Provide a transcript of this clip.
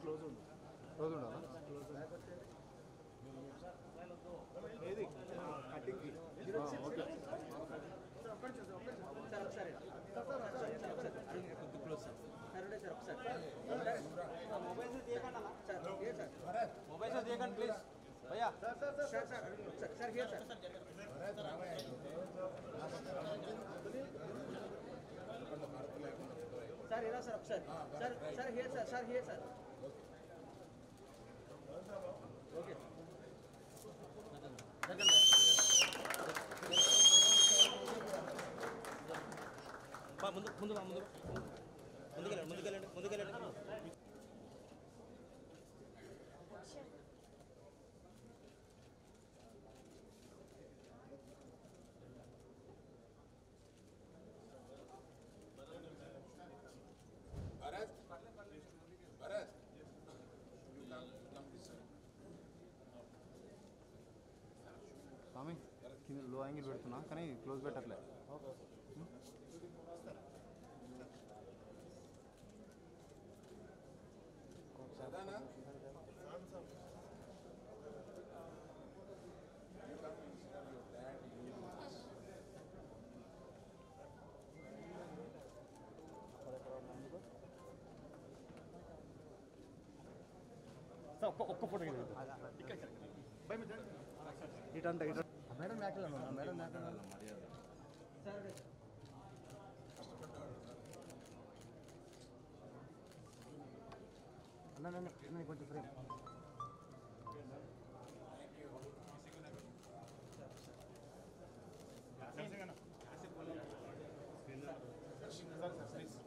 close ఉండు రోజు ఉండాలా ఏది కటింగ్కి ఓకే సార్ ఒకసారి క్లోజ్ సార్ సార్ ఉండే సార్ ఒకసారి మొబైల్ సార్ ఏ సార్ మొబైల్ సార్ తీయకండి ప్లీజ్ భయ్యా sir sir sir sir here sir sir ఇలా సార్ ఒకసారి sir sir here sir sir here sir okay బా ముందు ముందు బా ముందు ముందుకెళ్ళండి ముందుకెళ్ళండి ముందుకెళ్ళండి భరత్ భరత్ పంపిస్తాను స్వామి కింద లో యాంగిల్ పెడుతున్నా కానీ క్లోజ్ పెట్టట్లే సదానా ఒక్క ఒక్క ఫోటో ఇటంట ఇట మేడం మేకలు మేడం మేకలు సార్ అన్న నన్ను కొంచెం ఫ్రేమ్ సార్ సార్ ప్లీజ్